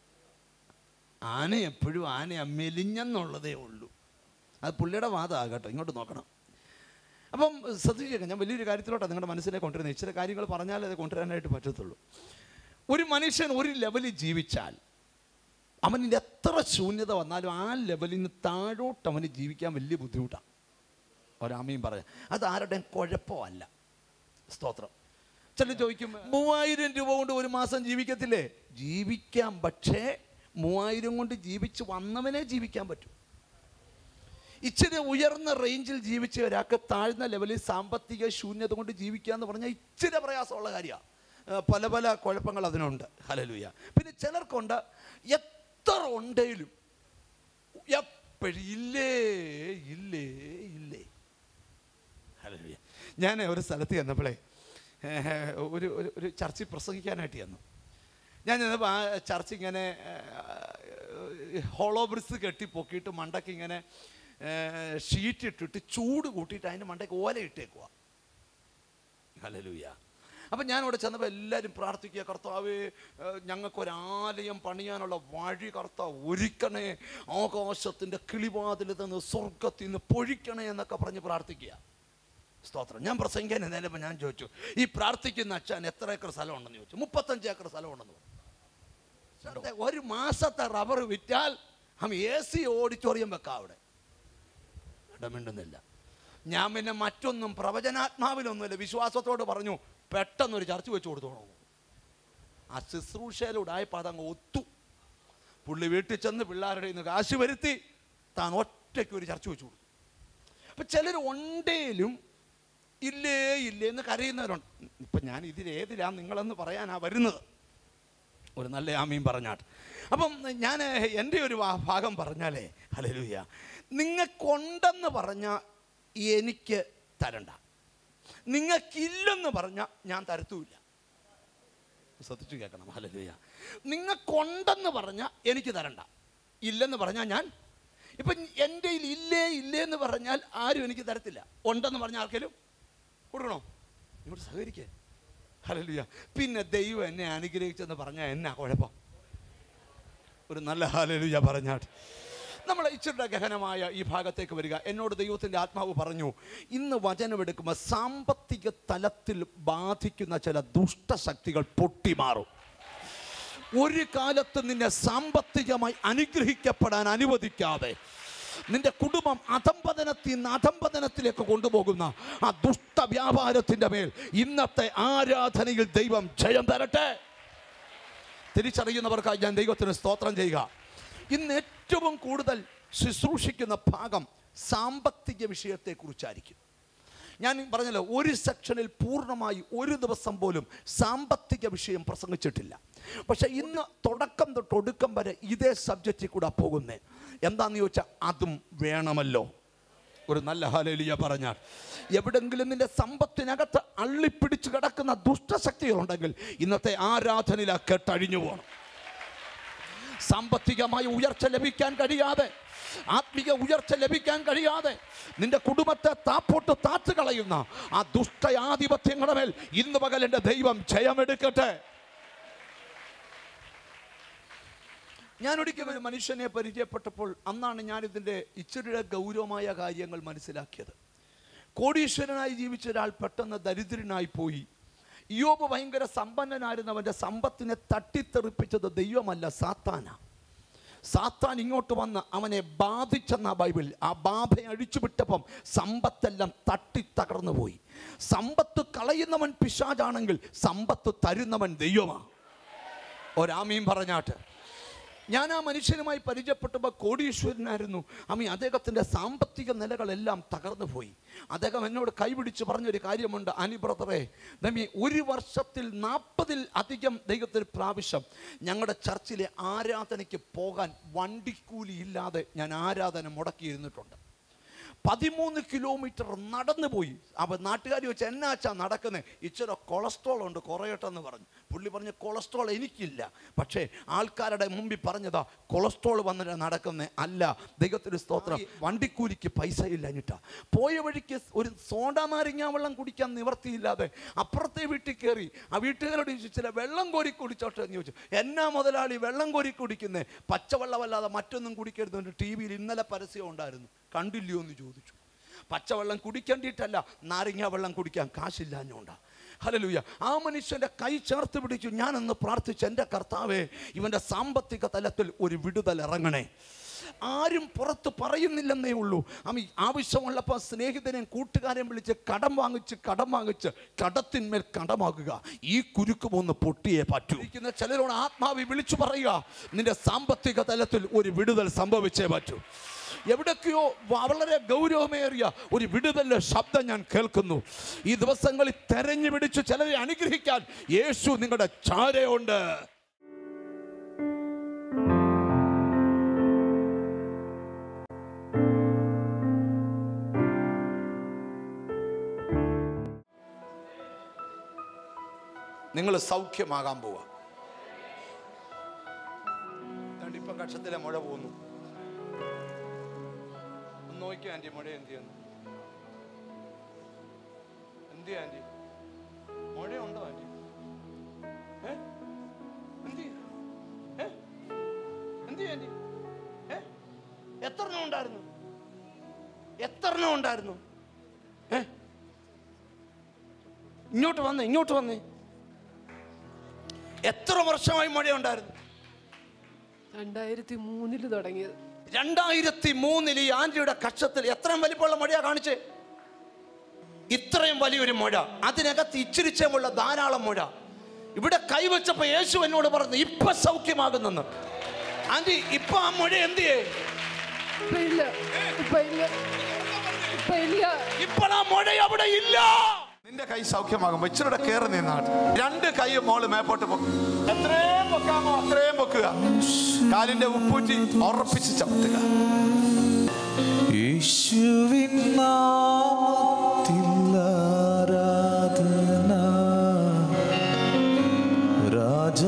ആന എപ്പോഴും ആന മെലിഞ്ഞെന്നുള്ളതേ ഉള്ളൂ അത് പുള്ളിയുടെ വാദമാണ് കേട്ടോ ഇങ്ങോട്ട് നോക്കണം അപ്പം ശ്രദ്ധിച്ചേക്കാം ഞാൻ വലിയൊരു കാര്യത്തിലോട്ടാണ് നിങ്ങളുടെ മനസ്സിനെ കൊണ്ടുവരുന്നത് ഇച്ചിരി കാര്യങ്ങൾ പറഞ്ഞാലേ അത് കൊണ്ടുവരാനായിട്ട് പറ്റത്തുള്ളൂ ഒരു മനുഷ്യൻ ഒരു ലെവലിൽ ജീവിച്ചാൽ അവനിൽ എത്ര ശൂന്യത വന്നാലും ആ ലെവലിൽ നിന്ന് താഴോട്ട് അവന് ജീവിക്കാൻ വലിയ ബുദ്ധിമുട്ടാണ് ഒരാമയും പറയാം അത് ആരുടെയും കുഴപ്പമല്ല സ്തോത്രം ചില ചോദിക്കും മൂവായിരം രൂപ കൊണ്ട് ഒരു മാസം ജീവിക്കത്തില്ലേ ജീവിക്കാം പക്ഷേ മൂവായിരം കൊണ്ട് ജീവിച്ച് വന്നവനെ ജീവിക്കാൻ പറ്റും ഇച്ചിരി ഉയർന്ന റേഞ്ചിൽ ജീവിച്ച ഒരാൾക്ക് താഴ്ന്ന ലെവലിൽ സാമ്പത്തിക ശൂന്യത കൊണ്ട് ജീവിക്കുക എന്ന് പറഞ്ഞാൽ ഇച്ചിരി പ്രയാസമുള്ള കാര്യമാണ് പല പല കുഴപ്പങ്ങൾ അതിനുണ്ട് ഹലലുയ പിന്നെ ചിലർക്കുണ്ട് എത്ര ഉണ്ടെങ്കിലും എപ്പോഴും ഇല്ലേ ഇല്ലേ ഇല്ലേ ഹല്ലേലൂയ. ഞാൻ ഒരു സ്ഥലത്ത് ചെന്നപ്പോഴേ ഏഹ്, ഒരു ഒരു ഒരു ചർച്ചിൽ പ്രസംഗിക്കാനായിട്ട് ചെന്നു ഞാൻ ചെന്നപ്പോൾ ആ ചർച്ച് ഇങ്ങനെ ഹോളോ ബ്രിസ് കെട്ടി പൊക്കിയിട്ട് മണ്ടയ്ക്ക് ഇങ്ങനെ ഷീറ്റ് ഇട്ടിട്ട് ചൂട് കൂട്ടിയിട്ട് അതിൻ്റെ മണ്ടയ്ക്ക് ഓല ഇട്ടേക്കുക ഹലലൂയ അപ്പം ഞാൻ അവിടെ ചെന്നപ്പോൾ എല്ലാവരും പ്രാർത്ഥിക്കുക കർത്താവേ ഏഹ്, ഞങ്ങൾക്കൊരാലയം പണിയാനുള്ള വഴി കർത്താവ് ഒരുക്കണേ ആകാശത്തിൻ്റെ കിളിവാതിൽ നിന്ന് സ്വർഗത്തിൽ നിന്ന് പൊഴിക്കണേ എന്നൊക്കെ പറഞ്ഞ് പ്രാർത്ഥിക്കുക സ്തോത്രം ഞാൻ പ്രസംഗിക്കാൻ എന്നേലപ്പോൾ ഞാൻ ചോദിച്ചു ഈ പ്രാർത്ഥിക്കുന്ന അച്ഛൻ എത്ര ഏക്കർ സ്ഥലം ഉണ്ടെന്ന് ചോദിച്ചു മുപ്പത്തഞ്ച് ഏക്കർ സ്ഥലം ഉണ്ടെന്ന് പറഞ്ഞു ചേട്ടത്തെ ഒരു മാസത്തെ റബ്ബർ വിറ്റാൽ ഹം എ സി ഓഡിറ്റോറിയം വെക്കാം അവിടെ ഇടമിണ്ടുന്നില്ല ഞാൻ പിന്നെ മറ്റൊന്നും പ്രവചനാത്മാവിലൊന്നുമില്ല വിശ്വാസത്തോട് പറഞ്ഞു പെട്ടെന്നൊരു ചർച്ച വെച്ച് കൊടുത്തോളൂ ആ ശുശ്രൂഷയിലൂടെ ആയപ്പോൾ അതങ്ങ് ഒത്തു പുള്ളി വീട്ടിൽ ചെന്ന് പിള്ളേരുടെ ഇന്ന് കാശ് വരുത്തി താൻ ഒറ്റയ്ക്ക് ഒരു ചർച്ച വെച്ച് കൊടുത്തു അപ്പം ചിലർ ഉണ്ടേലും ഇല്ലേ ഇല്ലേ എന്ന് കരയുന്നവരുണ്ട് ഇപ്പം ഞാൻ ഇതിലേതിലാ നിങ്ങളെന്ന് പറയാനാ വരുന്നത് ഒരു നല്ല ആമയും പറഞ്ഞാട്ട് അപ്പം ഞാൻ എൻ്റെ ഒരു വാ- ഭാഗം പറഞ്ഞാലേ ഹലലൂയ നിങ്ങൾക്കുണ്ടെന്ന് പറഞ്ഞാൽ എനിക്ക് തരണ്ട നിങ്ങൾക്കില്ലെന്ന് പറഞ്ഞാൽ ഞാൻ തരത്തുമില്ല ശ്രദ്ധിച്ചു കേൾക്കണം ഹലലൂയ നിങ്ങൾക്കുണ്ടെന്ന് പറഞ്ഞാൽ എനിക്ക് തരണ്ട ഇല്ലെന്ന് പറഞ്ഞാൽ ഞാൻ ഇപ്പം എൻ്റെ കയ്യിൽ ഇല്ലേ ഇല്ലേ എന്ന് പറഞ്ഞാൽ ആരും എനിക്ക് തരത്തില്ല ഉണ്ടെന്ന് പറഞ്ഞ ആർക്കെങ്കിലും കൊടുക്കണോ ഇങ്ങോട്ട് സഹകരിക്കേ ഹലലുയ പിന്നെ ദൈവം എന്നെ അനുഗ്രഹിച്ചെന്ന് പറഞ്ഞാൽ എന്നാ കുഴപ്പം ഒരു നല്ല ഹാലലുയ പറഞ്ഞാട്ട് നമ്മൾ ഇച്ചിരുടെ ഗഹനമായ ഈ ഭാഗത്തേക്ക് വരിക എന്നോട് ദൈവത്തിൻ്റെ ആത്മാവ് പറഞ്ഞു ഇന്ന് വചനമെടുക്കുമ്പോൾ സാമ്പത്തിക തലത്തിൽ ബാധിക്കുന്ന ചില ദുഷ്ടശക്തികൾ പൊട്ടിമാറും ഒരു കാലത്ത് നിന്നെ സാമ്പത്തികമായി അനുഗ്രഹിക്കപ്പെടാൻ അനുവദിക്കാതെ നിന്റെ കുടുംബം അധംപതനത്തിൽ നിന്ന് അധംപതനത്തിലേക്ക് കൊണ്ടുപോകുന്ന ആ ദുഷ്ട വ്യാപാരത്തിൻ്റെ മേൽ ഇന്നത്തെ ആരാധനയിൽ ദൈവം ജയം തരട്ടെ തിരിച്ചറിയുന്നവർക്കായി ഞാൻ ദൈവത്തിന് സ്തോത്രം ചെയ്യുക ഇന്ന് ഏറ്റവും കൂടുതൽ ശുശ്രൂഷിക്കുന്ന ഭാഗം സാമ്പത്തിക വിഷയത്തെക്കുറിച്ചായിരിക്കും ഞാൻ പറഞ്ഞല്ലോ ഒരു സെക്ഷനിൽ പൂർണ്ണമായി ഒരു ദിവസം പോലും സാമ്പത്തിക വിഷയം പ്രസംഗിച്ചിട്ടില്ല പക്ഷെ ഇന്ന് തുടക്കം തൊട്ട് ഒടുക്കം വരെ ഇതേ സബ്ജക്റ്റിൽ കൂടെ പോകുന്നേ എന്താന്ന് ചോദിച്ചാൽ അതും വേണമല്ലോ ഒരു നല്ല ഹാലേലിയ പറഞ്ഞാൽ എവിടെങ്കിലും നിന്റെ സമ്പത്തിനകത്ത് അള്ളിപ്പിടിച്ച് കിടക്കുന്ന ദുഷ്ടശക്തികളുണ്ടെങ്കിൽ ഇന്നത്തെ ആരാധനയിൽ ആ കെട്ടഴിഞ്ഞു പോകണം സാമ്പത്തികമായ ഉയർച്ച ലഭിക്കാൻ കഴിയാതെ ആത്മീയ ഉയർച്ച ലഭിക്കാൻ കഴിയാതെ നിന്റെ കുടുംബത്തെ താപ്പോട്ട് താത്തു കളയുന്ന ആ ദുഷ്ടയാധിപത്യങ്ങളുടെ മേൽ ഇന്ന് പകൽ എൻ്റെ ദൈവം ജയമെടുക്കട്ടെ ഞാൻ ഒരിക്കൽ ഒരു മനുഷ്യനെ പരിചയപ്പെട്ടപ്പോൾ അന്നാണ് ഞാൻ ഇതിൻ്റെ ഇച്ചിരിയുടെ ഗൗരവമായ കാര്യങ്ങൾ മനസ്സിലാക്കിയത് കോടീശ്വരനായി ജീവിച്ച ഒരാൾ പെട്ടെന്ന് ദരിദ്രനായി പോയി യോബ് ഭയങ്കര സമ്പന്നനായിരുന്നവൻ്റെ സമ്പത്തിനെ തട്ടിത്തെറിപ്പിച്ചത് ദൈവമല്ല സാത്താന സാത്താൻ ഇങ്ങോട്ട് വന്ന് അവനെ ബാധിച്ചെന്ന ബൈബിൾ ആ ബാധ അഴിച്ചുവിട്ടപ്പം സമ്പത്തെല്ലാം തട്ടി തകർന്നു പോയി സമ്പത്ത് കളയുന്നവൻ പിശാചാണെങ്കിൽ സമ്പത്ത് തരുന്നവൻ ദൈവമാണ് ഒരാമീൻ പറഞ്ഞാട്ട് ഞാൻ ആ മനുഷ്യനുമായി പരിചയപ്പെട്ടപ്പോൾ കോടീശ്വരനായിരുന്നു അമ്മി അദ്ദേഹത്തിൻ്റെ സാമ്പത്തിക നിലകളെല്ലാം തകർന്നു പോയി അദ്ദേഹം എന്നോട് കൈപിടിച്ച് പറഞ്ഞൊരു കാര്യമുണ്ട് അനി ബ്രദറെ നമ്മി ഒരു വർഷത്തിൽ നാൽപ്പതിൽ അധികം ദൈവത്തിന് പ്രാവശ്യം ഞങ്ങളുടെ ചർച്ചിലെ ആരാധനയ്ക്ക് പോകാൻ വണ്ടിക്കൂലി ഇല്ലാതെ ഞാൻ ആരാധന മുടക്കിയിരുന്നിട്ടുണ്ട് പതിമൂന്ന് കിലോമീറ്റർ നടന്നു പോയി അപ്പോൾ നാട്ടുകാർ വെച്ച് എന്നാച്ചാ നടക്കുന്നത് ഇച്ചിരി കൊളസ്ട്രോൾ ഉണ്ട് കുറയട്ടെന്ന് പറഞ്ഞു പുള്ളി പറഞ്ഞ് കൊളസ്ട്രോൾ എനിക്കില്ല പക്ഷേ ആൾക്കാരുടെ മുമ്പിൽ പറഞ്ഞതാ കൊളസ്ട്രോൾ വന്നിട്ട് നടക്കുന്നത് അല്ല ദൈവത്തിന് സ്തോത്രം വണ്ടിക്കൂലിക്ക് പൈസ ഇല്ലഞ്ഞിട്ടാ പോയ വഴിക്ക് ഒരു സോഡ നാരങ്ങാ വെള്ളം കുടിക്കാൻ നിവർത്തിയില്ലാതെ അപ്പുറത്തെ വീട്ടിൽ കയറി ആ വീട്ടുകാരോട് ചോദിച്ചു ചില വെള്ളം കോരി കുടിച്ചോട്ടെ എന്ന് ചോദിച്ചു എന്നാ മുതലാളി വെള്ളം കോരി കുടിക്കുന്നേ പച്ചവെള്ളമല്ലാതെ മറ്റൊന്നും കുടിക്കരുത് ടി വിയിൽ ഇന്നലെ പരസ്യം ഉണ്ടായിരുന്നു കണ്ടില്ലയോ എന്ന് ചോദിച്ചു പച്ചവെള്ളം കുടിക്കേണ്ടിയിട്ടല്ല നാരങ്ങ വെള്ളം കുടിക്കാൻ കാശില്ലാഞ്ഞോണ്ടാ ഹലലൂയ ആ മനുഷ്യൻ്റെ കൈ ചേർത്ത് പിടിച്ചു ഞാനൊന്ന് പ്രാർത്ഥിച്ചു എൻ്റെ കർത്താവേ ഇവൻ്റെ സാമ്പത്തിക തലത്തിൽ ഒരു വിടുതൽ ഇറങ്ങണേ ആരും പുറത്ത് പറയുന്നില്ലെന്നേ ഉള്ളൂ അമ്മ ആവശ്യമുള്ളപ്പോൾ സ്നേഹിതനെയും കൂട്ടുകാരെയും വിളിച്ച് കടം വാങ്ങിച്ച് കടം വാങ്ങിച്ച് കടത്തിന്മേൽ കടമാകുക ഈ കുരുക്കും ഒന്ന് പൊട്ടിയേ പറ്റൂ ഇരിക്കുന്ന ചിലരോട് ആത്മാവി വിളിച്ചു പറയുക നിന്റെ സാമ്പത്തിക തലത്തിൽ ഒരു വിടുതൽ സംഭവിച്ചേ പറ്റൂ എവിടൊക്കെയോ വളരെ ഗൗരവമേറിയ ഒരു വിടുതലിന്റെ ശബ്ദം ഞാൻ കേൾക്കുന്നു ഈ ദിവസങ്ങളിൽ തെരഞ്ഞു പിടിച്ച് ചിലരെ അനുഗ്രഹിക്കാൻ യേശു നിങ്ങളുടെ ചാരയുണ്ട് നിങ്ങൾ സൗഖ്യമാകാൻ പോവാ ഇപ്പം കക്ഷത്തിലെ മഴ പോകുന്നു ഒന്ന് നോക്കിയോ ആൻറ്റി മഴ എന്ത് ചെയ്യുന്നു എന്ത് ചെയ്യാ ആൻറ്റി മഴയുണ്ടോ ആൻറ്റി ഏ എന്ത് ചെയ്യും? ഏ? എന്ത് ചെയ്യാ ആൻറ്റി ഏ എത്ര എണ്ണം ഉണ്ടായിരുന്നു എത്ര എണ്ണം ഉണ്ടായിരുന്നു ഏ ഇങ്ങോട്ട് വന്നേ ഇങ്ങോട്ട് വന്നേ എത്ര വർഷമായി മഴയുണ്ടായിരുന്നു രണ്ടായിരത്തി മൂന്നില് തുടങ്ങിയത് രണ്ടായിരത്തി മൂന്നിൽ ഈ ആന്റിയുടെ കക്ഷത്തിൽ എത്രയും വലിപ്പമുള്ള മഴയാ കാണിച്ചേ ഇത്രയും വലിയൊരു മഴ അതിനകത്ത് ഇച്ചിരിച്ചമുള്ള ധാരാളം മഴ ഇവിടെ കൈവച്ചപ്പോ യേശു എന്നോട് പറഞ്ഞു ഇപ്പൊ സൗഖ്യമാകുന്നെന്ന് ആന്റി ഇപ്പൊ ആ മഴ എന്ത് ചെയ്യേ ഇപ്പൊ ഇല്ല ഇപ്പൊ ഇല്ല ഇപ്പൊ ഇല്ല ഇപ്പോൾ ആ മഴ അവിടെ ഇല്ല നിന്റെ കൈ സൗഖ്യമാകുമ്പോ ഇച്ചിരുടെ കയറി നിന്നാട്ട് രണ്ട് കൈയും മോള് മേപ്പോട്ട് പൊക്കും എത്രയും പൊക്കാമോ അത്രയും പൊക്കുക കാലിന്റെ ഉപ്പൂറ്റി ഉറപ്പിച്ച് ചവിട്ടുക യേശുവിൻ നാമത്തിൽ ആരാധന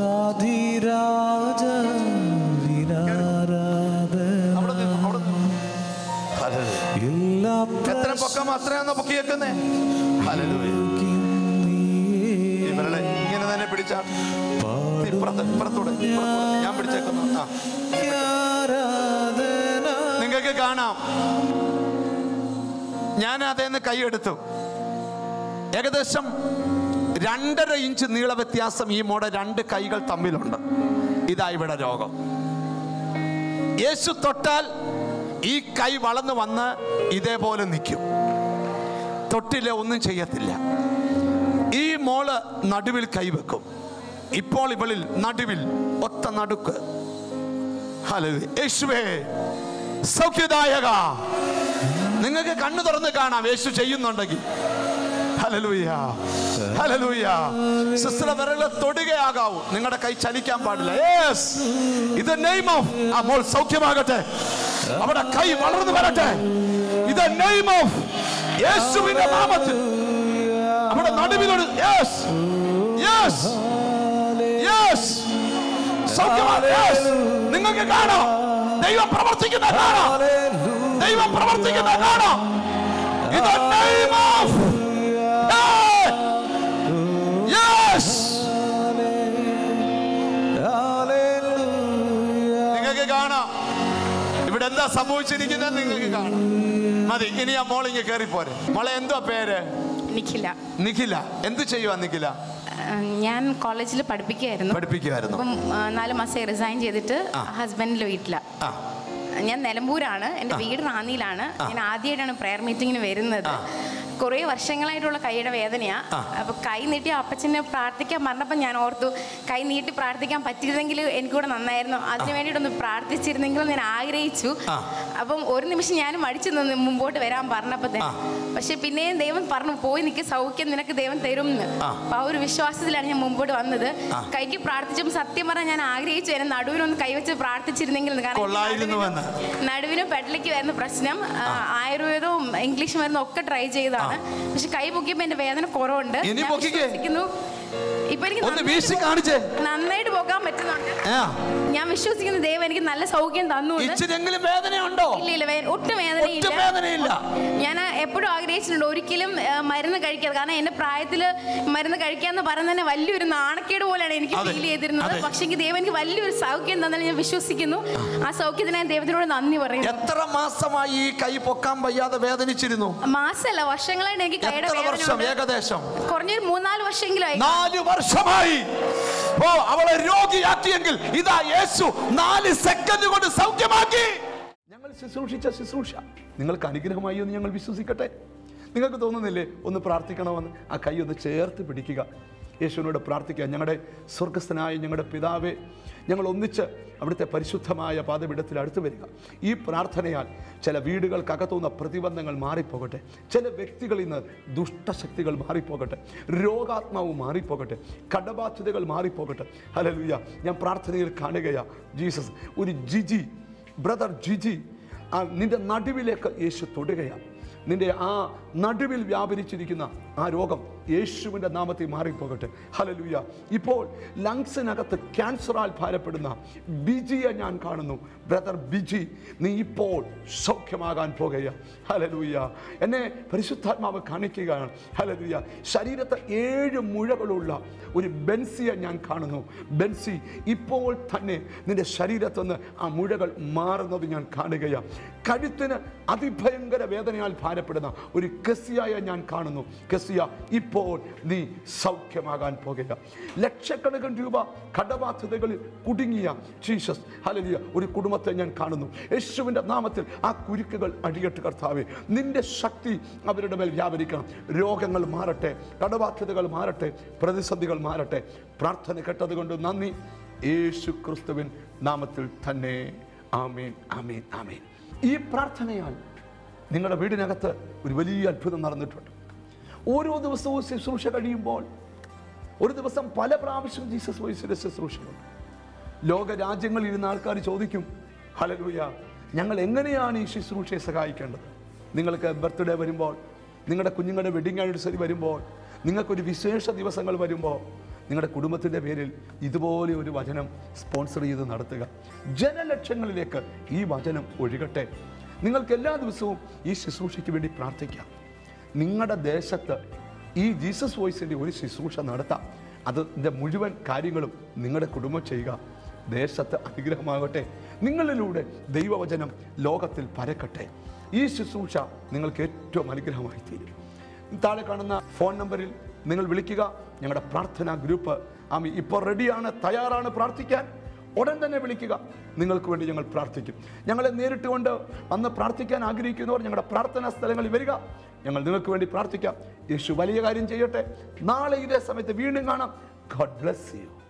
രാജാധിരാജ അവിടെ നിന്ന്, അവിടെ വിനാരാധന നിന്ന്. എന്തോരം പൊക്കം അത്രയാന്നോ പൊക്കിയേക്കുന്നേ ഹല്ലേലൂയ. ഇവരുടെ ഇങ്ങനെ തന്നെ പിടിച്ചാ ഇപ്പുറത്ത് ഇപ്പുറത്തൂടെ ഇപ്പുറത്തൂടെ. ഞാൻ പിടിച്ചേക്കുന്നു ആ ആരാധന നിങ്ങൾക്ക് കാണാം ഞാൻ അതേന്ന് കൈയെടുത്തു ഏകദേശം രണ്ടര ഇഞ്ച് നീള വ്യത്യാസം ഈ മോടെ രണ്ട് കൈകൾ തമ്മിലുണ്ട് ഇതാ ഇവിടെ രോഗം യേശു തൊട്ടാൽ ഈ കൈ വളർന്നു വന്ന് ഇതേപോലെ നിൽക്കും തൊട്ടില്ല ഒന്നും ചെയ്യത്തില്ല ഈ മോള് നടുവിൽ കൈവെക്കും ഇപ്പോൾ ഇവളിൽ നടുവിൽ ഒത്ത നടുക്ക് ഹലോ യേശുവേ സൗഖ്യദായക നിങ്ങൾക്ക് കണ്ണു തുറന്ന് കാണാം യേശു ചെയ്യുന്നുണ്ടെങ്കിൽ ഹലലൂയ ഹലലൂയ സിസ്റ്റർ വിരല് തൊടുകയാകാവൂ നിങ്ങളുടെ കൈ ചലിക്കാൻ പാടില്ല യെസ് ഇത് നെയിം ഓഫ് ആ മോൾ സൗഖ്യമാകട്ടെ അവിടെ കൈ വളർന്നു വരട്ടെ ഇത് നെയിം ഓഫ് യേശുവിന്റെ നാമത്തിൽ അവിടെ നടുവിലൊരു യെസ് യെസ് യെസ് സൗഖ്യമാണ് യെസ് നിങ്ങൾക്ക് കാണാം ദൈവം പ്രവർത്തിക്കുന്ന കാണാം ദൈവം പ്രവർത്തിക്കുന്ന കാണാം ഇത് name of Hey! Yes! നിങ്ങൾക്ക് കാണാം ഇവിടെ എന്താ സംഭവിച്ചിരിക്കുന്നത് നിങ്ങൾക്ക് കാണാം മതി ഇനി ആ മോളിങ് കയറി പോരെ മോളെ എന്തുവാ പേര് നിഖില നിഖില എന്ത് ചെയ്യുവാ നിഖില ആ, ഞാൻ കോളേജിൽ പഠിപ്പിക്കുകയായിരുന്നു പഠിപ്പിക്കുമായിരുന്നു അപ്പം ആ, നാല് മാസം റിസൈൻ ചെയ്തിട്ട് ഹസ്ബൻഡിൻ്റെ വീട്ടിലാണ് ആ ഞാൻ നിലമ്പൂരാണ് എൻ്റെ വീട് റാന്നിയിലാണ് ഞാൻ ആദ്യമായിട്ടാണ് പ്രെയർ മീറ്റിങ്ങിന് വരുന്നത് കുറേ വർഷങ്ങളായിട്ടുള്ള കൈയുടെ വേദനയാ അപ്പൊ കൈ നീട്ടി അപ്പച്ചനെ പ്രാർത്ഥിക്കാൻ പറഞ്ഞപ്പോൾ ഞാൻ ഓർത്തു കൈ നീട്ടി പ്രാർത്ഥിക്കാൻ പറ്റിയിരുന്നെങ്കിൽ എനിക്കൂടെ നന്നായിരുന്നു അതിനു വേണ്ടിയിട്ടൊന്ന് പ്രാർത്ഥിച്ചിരുന്നെങ്കിൽ ഞാൻ ആഗ്രഹിച്ചു അപ്പം ഒരു നിമിഷം ഞാൻ മടിച്ചു നിന്ന് മുമ്പോട്ട് വരാൻ പറഞ്ഞപ്പോൾ തന്നെ പക്ഷെ പിന്നെയും ദൈവം പറഞ്ഞു പോയി നിൽക്ക് സൗഖ്യം നിനക്ക് ദൈവം തരും എന്ന് അപ്പൊ ആ ഒരു വിശ്വാസത്തിലാണ് ഞാൻ മുമ്പോട്ട് വന്നത് കൈക്ക് പ്രാർത്ഥിച്ചപ്പോൾ സത്യം പറഞ്ഞാൽ ഞാൻ ആഗ്രഹിച്ചു എന്നെ നടുവിനൊന്ന് കൈവച്ച് പ്രാർത്ഥിച്ചിരുന്നെങ്കിൽ എന്ന്. കാരണം എനിക്ക് കൊള്ളായിരുന്നുവെന്ന്. നടുവിന് നടുവിന് പെടലിക്ക് വരുന്ന പ്രശ്നം ആ, ആയുർവേദവും ഇംഗ്ലീഷ് മരുന്നും ഒക്കെ ട്രൈ ചെയ്താണ് പക്ഷെ കൈ പൊക്കിയപ്പോ എന്റെ വേദന കുറവുണ്ട് ഇനി ഞാൻ പൊക്കിക്കേ. വിശ്വസിക്കുന്നു. ഇപ്പൊ എനിക്ക് ഒന്ന് നന്നായിട്ട് വീശി പോ- കാണിച്ചേ. നന്നായിട്ട് പോകാൻ പറ്റുന്നുണ്ട് ആ, ഞാൻ വിശ്വസിക്കുന്ന ദൈവം എനിക്ക് നല്ല സൗഖ്യം തന്നു എന്ന്. ഇച്ചിരെങ്കിലും വേദനയുണ്ടോ ഇല്ല ഇല്ല വേ- ഒട്ടും വേദനയില്ല ഒട്ടും വേദനയില്ല. ഞാൻ എപ്പോഴും ആഗ്രഹിച്ചിട്ടുണ്ട് ഒരിക്കലും ആ, മരുന്ന് കഴിക്കാതെ കാരണം എന്റെ പ്രായത്തില് മരുന്ന് കഴിക്കാന്ന് പറയുന്നത് തന്നെ വലിയൊരു നാണക്കേട് പോലെയാണ് എനിക്ക് അതെ, ഫീൽ ചെയ്തിരുന്നത് അതെ. പക്ഷേ എനിക്ക് ദൈവം എനിക്ക് വലിയൊരു സൗഖ്യം തന്നാൽ ഞാൻ വിശ്വസിക്കുന്നു ആ സൗഖ്യത്തിന് ഞാൻ ദൈവത്തിനോട് നന്ദി പറയുന്നു എത്ര മാസമായി ഈ കൈ പൊക്കാൻ വയ്യാതെ വേദനിച്ചിരുന്നു മാസല്ല വർഷങ്ങളായിട്ട് എനിക്ക് കൈയുടെ എത്ര വേദന വർഷം ഉണ്ട്. ഏകദേശം കുറഞ്ഞൊരു മൂന്നാല് വർഷമെങ്കിലും ആയി നാല് വർഷമായി ഓ അവളെ രോഗിയാക്കിയെങ്കിൽ ഇതാ യേശു നാല് സെക്കൻഡ് കൊണ്ട് സൗഖ്യമാക്കി ഞങ്ങൾ ശുശ്രൂഷിച്ച ശുശ്രൂഷ നിങ്ങൾക്ക് അനുഗ്രഹമായി എന്ന് ഞങ്ങൾ വിശ്വസിക്കട്ടെ നിങ്ങൾക്ക് തോന്നുന്നില്ലേ ഒന്ന് പ്രാർത്ഥിക്കണമെന്ന് ആ കൈ ഒന്ന് ചേർത്ത് പിടിക്കുക യേശുവിനോട് പ്രാർത്ഥിക്കുക ഞങ്ങളുടെ സ്വർഗസ്ഥനായ ഞങ്ങളുടെ പിതാവേ ഞങ്ങൾ ഒന്നിച്ച് അവിടുത്തെ പരിശുദ്ധമായ പാതപിടത്തിൽ അടുത്ത് വരിക ഈ പ്രാർത്ഥനയാൽ ചില വീടുകൾക്കകത്തുനിന്ന പ്രതിബന്ധങ്ങൾ മാറിപ്പോകട്ടെ ചില വ്യക്തികളിൽ നിന്ന് ദുഷ്ടശക്തികൾ മാറിപ്പോകട്ടെ രോഗാത്മാവ് മാറിപ്പോകട്ടെ കടബാധ്യതകൾ മാറിപ്പോകട്ടെ ഹല്ലേലൂയ ഞാൻ പ്രാർത്ഥനയിൽ കാണുകയാ ജീസസ് ഒരു ജിജി ബ്രദർ ജിജി ആ നിന്റെ നടുവിലേക്ക് യേശു തൊടുകയാണ് നിന്റെ ആ നടുവിൽ വ്യാപരിച്ചിരിക്കുന്ന ആ രോഗം യേശുവിൻ്റെ നാമത്തിൽ മാറിപ്പോകട്ടെ ഹലലുയ ഇപ്പോൾ ലങ്സിനകത്ത് ക്യാൻസറാൽ ഭാരപ്പെടുന്ന ബിജിയെ ഞാൻ കാണുന്നു ബ്രദർ ബിജി നീ ഇപ്പോൾ സൗഖ്യമാകാൻ പോകുക ഹലലുയ എന്നെ പരിശുദ്ധാത്മാവ് കാണിക്കുകയാണ് ഹലലുയ ശരീരത്തെ ഏഴ് മുഴകളുള്ള ഒരു ബെൻസിയെ ഞാൻ കാണുന്നു ബെൻസി ഇപ്പോൾ തന്നെ നിന്റെ ശരീരത്തു നിന്ന് ആ മുഴകൾ മാറുന്നത് ഞാൻ കാണുകയാണ് കഴുത്തിന് അതിഭയങ്കര വേദനയാൽ ഭാരപ്പെടുന്ന ഒരു കെസിയായ ഞാൻ കാണുന്നു കെസിയ ഇപ്പോൾ നീ സൗഖ്യമാകാൻ പോകുക ലക്ഷക്കണക്കിന് രൂപ കടബാധ്യതകളിൽ കുടുങ്ങിയ ജീസസ് ഹലലിയ ഒരു കുടുംബത്തെ ഞാൻ കാണുന്നു യേശുവിൻ്റെ നാമത്തിൽ ആ കുരുക്കുകൾ അടിയട്ട് കർത്താവേ നിന്റെ ശക്തി അവരുടെ മേൽ വ്യാപരിക്കണം രോഗങ്ങൾ മാറട്ടെ കടബാധ്യതകൾ മാറട്ടെ പ്രതിസന്ധികൾ മാറട്ടെ പ്രാർത്ഥന കേട്ടതുകൊണ്ട് നന്ദി യേശു ക്രിസ്തുവിൻ നാമത്തിൽ തന്നെ ആമേൻ ആമേൻ ആമേൻ ഈ പ്രാർത്ഥനയാൽ നിങ്ങളുടെ വീടിനകത്ത് ഒരു വലിയ അത്ഭുതം നടന്നിട്ടുണ്ട് ഓരോ ദിവസവും ശുശ്രൂഷ കഴിയുമ്പോൾ ഒരു ദിവസം പല പ്രാവശ്യം ജീസസ് വോയിസിന്റെ ശുശ്രൂഷയുണ്ട് ലോക രാജ്യങ്ങളിൽ ഇരുന്ന ആൾക്കാർ ചോദിക്കും ഹലലൂയ ഞങ്ങൾ എങ്ങനെയാണ് ഈ ശുശ്രൂഷയെ സഹായിക്കേണ്ടത് നിങ്ങൾക്ക് ബർത്ത്ഡേ വരുമ്പോൾ നിങ്ങളുടെ കുഞ്ഞുങ്ങളുടെ വെഡിങ് ആനിവേഴ്സറി വരുമ്പോൾ നിങ്ങൾക്കൊരു വിശേഷ ദിവസങ്ങൾ വരുമ്പോൾ നിങ്ങളുടെ കുടുംബത്തിൻ്റെ പേരിൽ ഇതുപോലെ ഒരു വചനം സ്പോൺസർ ചെയ്ത് നടത്തുക ജനലക്ഷങ്ങളിലേക്ക് ഈ വചനം ഒഴുകട്ടെ നിങ്ങൾക്ക് എല്ലാ ദിവസവും ഈ ശുശ്രൂഷയ്ക്ക് വേണ്ടി പ്രാർത്ഥിക്കാം നിങ്ങളുടെ ദേശത്ത് ഈ ജീസസ് വോയിസിൻ്റെ ഒരു ശുശ്രൂഷ നടത്താം അതിൻ്റെ മുഴുവൻ കാര്യങ്ങളും നിങ്ങളുടെ കുടുംബം ചെയ്യുക ദേശത്ത് അനുഗ്രഹമാകട്ടെ നിങ്ങളിലൂടെ ദൈവവചനം ലോകത്തിൽ പരക്കട്ടെ ഈ ശുശ്രൂഷ നിങ്ങൾക്ക് ഏറ്റവും അനുഗ്രഹമായി തീരും താഴെ കാണുന്ന ഫോൺ നമ്പറിൽ നിങ്ങൾ വിളിക്കുക ഞങ്ങളുടെ പ്രാർത്ഥനാ ഗ്രൂപ്പ് ആമി ഇപ്പോൾ റെഡിയാണ് തയ്യാറാണ് പ്രാർത്ഥിക്കാൻ ഉടൻ തന്നെ വിളിക്കുക നിങ്ങൾക്ക് വേണ്ടി ഞങ്ങൾ പ്രാർത്ഥിക്കും ഞങ്ങളെ നേരിട്ട് കൊണ്ട് വന്ന് പ്രാർത്ഥിക്കാൻ ആഗ്രഹിക്കുന്നവർ ഞങ്ങളുടെ പ്രാർത്ഥനാ സ്ഥലങ്ങളിൽ വരിക ഞങ്ങൾ നിങ്ങൾക്ക് വേണ്ടി പ്രാർത്ഥിക്കാം യേശു വലിയ കാര്യം ചെയ്യട്ടെ നാളെ ഇതേ സമയത്ത് വീണ്ടും കാണാം ഗോഡ് ബ്ലെസ് യു